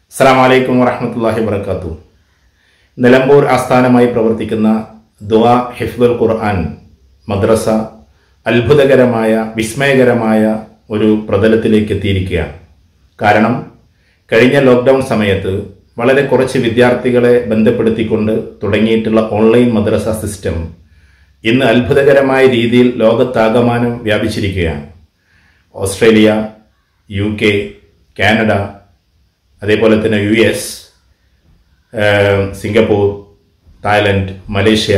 അസ്സാം വലൈക്കും വറഹമത്തല്ലാഹി വർക്കാത്തു നിലമ്പൂർ ആസ്ഥാനമായി പ്രവർത്തിക്കുന്ന ദുആ ഹിഫ്ദുൽ ഖുർആൻ മദ്രസ അത്ഭുതകരമായ വിസ്മയകരമായ ഒരു പ്രതലത്തിലേക്ക് എത്തിയിരിക്കുകയാണ് കാരണം കഴിഞ്ഞ ലോക്ക്ഡൗൺ സമയത്ത് വളരെ കുറച്ച് വിദ്യാർത്ഥികളെ ബന്ധപ്പെടുത്തിക്കൊണ്ട് തുടങ്ങിയിട്ടുള്ള ഓൺലൈൻ മദ്രസ സിസ്റ്റം ഇന്ന് അത്ഭുതകരമായ രീതിയിൽ ലോകത്താകമാനം വ്യാപിച്ചിരിക്കുകയാണ് ഓസ്ട്രേലിയ യു കെ കാനഡ അതേപോലെ തന്നെ U S Singapore Thailand Malaysia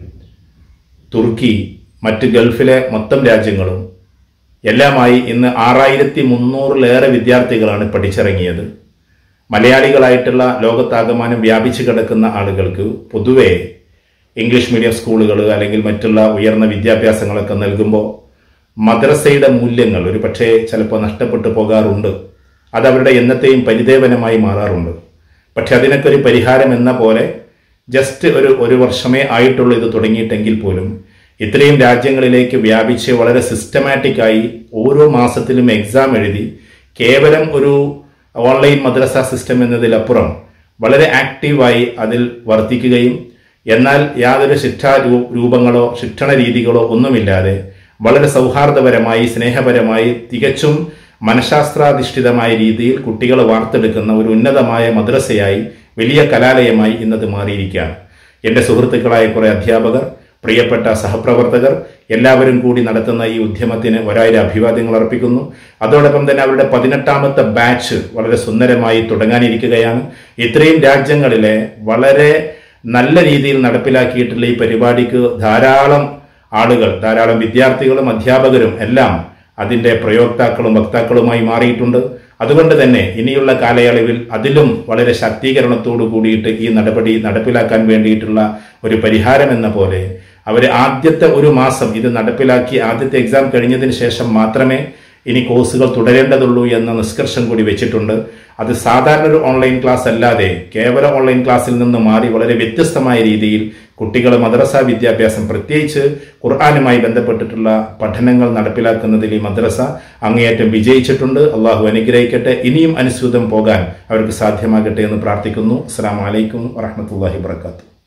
തുർക്കി മറ്റ് ഗൾഫിലെ മൊത്തം രാജ്യങ്ങളും എല്ലാമായി ഇന്ന് ആറായിരത്തി മുന്നൂറിലേറെ വിദ്യാർത്ഥികളാണ് പഠിച്ചിറങ്ങിയത് മലയാളികളായിട്ടുള്ള ലോകത്താകമാനം വ്യാപിച്ചു കിടക്കുന്ന ആളുകൾക്ക് പൊതുവെ ഇംഗ്ലീഷ് മീഡിയം സ്കൂളുകൾ അല്ലെങ്കിൽ മറ്റുള്ള ഉയർന്ന വിദ്യാഭ്യാസങ്ങളൊക്കെ നൽകുമ്പോൾ മദ്രസയുടെ മൂല്യങ്ങൾ ഒരു പക്ഷേ ചിലപ്പോൾ നഷ്ടപ്പെട്ടു പോകാറുണ്ട് അത് അവരുടെ എന്നത്തെയും പരിദേവനമായി മാറാറുണ്ട് പക്ഷെ അതിനൊക്കെ ഒരു പരിഹാരം എന്ന പോലെ ജസ്റ്റ് ഒരു ഒരു വർഷമേ ആയിട്ടുള്ളൂ ഇത് തുടങ്ങിയിട്ടെങ്കിൽ പോലും ഇത്രയും രാജ്യങ്ങളിലേക്ക് വ്യാപിച്ച് വളരെ സിസ്റ്റമാറ്റിക്കായി ഓരോ മാസത്തിലും എക്സാം എഴുതി കേവലം ഒരു ഓൺലൈൻ മദ്രസ സിസ്റ്റം എന്നതിലപ്പുറം വളരെ ആക്റ്റീവായി അതിൽ വർത്തിക്കുകയും എന്നാൽ യാതൊരു ശിക്ഷാ രൂ- രൂപങ്ങളോ ശിക്ഷണ രീതികളോ ഒന്നുമില്ലാതെ വളരെ സൗഹാർദ്ദപരമായി സ്നേഹപരമായി തികച്ചും മനഃശാസ്ത്രാധിഷ്ഠിതമായ രീതിയിൽ കുട്ടികളെ വാർത്തെടുക്കുന്ന ഒരു ഉന്നതമായ മദ്രസയായി വലിയ കലാലയമായി ഇന്നത് മാറിയിരിക്കുകയാണ് എൻ്റെ സുഹൃത്തുക്കളായ കുറെ അധ്യാപകർ പ്രിയപ്പെട്ട സഹപ്രവർത്തകർ എല്ലാവരും കൂടി നടത്തുന്ന ഈ ഉദ്യമത്തിന് ഒരായിരം അഭിവാദ്യങ്ങൾ അർപ്പിക്കുന്നു അതോടൊപ്പം തന്നെ അവരുടെ പതിനെട്ടാമത്തെ ബാച്ച് വളരെ സുന്ദരമായി തുടങ്ങാനിരിക്കുകയാണ് ഇത്രയും രാജ്യങ്ങളിലെ വളരെ നല്ല രീതിയിൽ നടപ്പിലാക്കിയിട്ടുള്ള ഈ പരിപാടിക്ക് ധാരാളം ആളുകൾ ധാരാളം വിദ്യാർത്ഥികളും അധ്യാപകരും എല്ലാം അതിൻ്റെ പ്രയോക്താക്കളും വക്താക്കളുമായി മാറിയിട്ടുണ്ട് അതുകൊണ്ട് തന്നെ ഇനിയുള്ള കാലയളവിൽ അതിലും വളരെ ശാക്തീകരണത്തോടു കൂടിയിട്ട് ഈ നടപടി നടപ്പിലാക്കാൻ വേണ്ടിയിട്ടുള്ള ഒരു പരിഹാരം എന്ന പോലെ അവർ ആദ്യത്തെ ഒരു മാസം ഇത് നടപ്പിലാക്കി ആദ്യത്തെ എക്സാം കഴിഞ്ഞതിന് ശേഷം മാത്രമേ ഇനി കോഴ്സുകൾ തുടരേണ്ടതുള്ളൂ എന്ന നിഷ്കർഷം കൂടി വെച്ചിട്ടുണ്ട് അത് സാധാരണ ഒരു ഓൺലൈൻ ക്ലാസ് അല്ലാതെ കേവല ഓൺലൈൻ ക്ലാസ്സിൽ നിന്ന് മാറി വളരെ വ്യത്യസ്തമായ രീതിയിൽ കുട്ടികളെ മദ്രസ വിദ്യാഭ്യാസം പ്രത്യേകിച്ച് ഖുർആാനുമായി ബന്ധപ്പെട്ടിട്ടുള്ള പഠനങ്ങൾ നടപ്പിലാക്കുന്നതിൽ ഈ മദ്രസ അങ്ങേയറ്റം വിജയിച്ചിട്ടുണ്ട് അള്ളാഹു അനുഗ്രഹിക്കട്ടെ ഇനിയും അനുസ്യൂതം പോകാൻ അവർക്ക് സാധ്യമാകട്ടെ എന്ന് പ്രാർത്ഥിക്കുന്നു അസ്സാം വലൈക്കും വറഹമത്തല്ലാഹി വർക്കാത്തു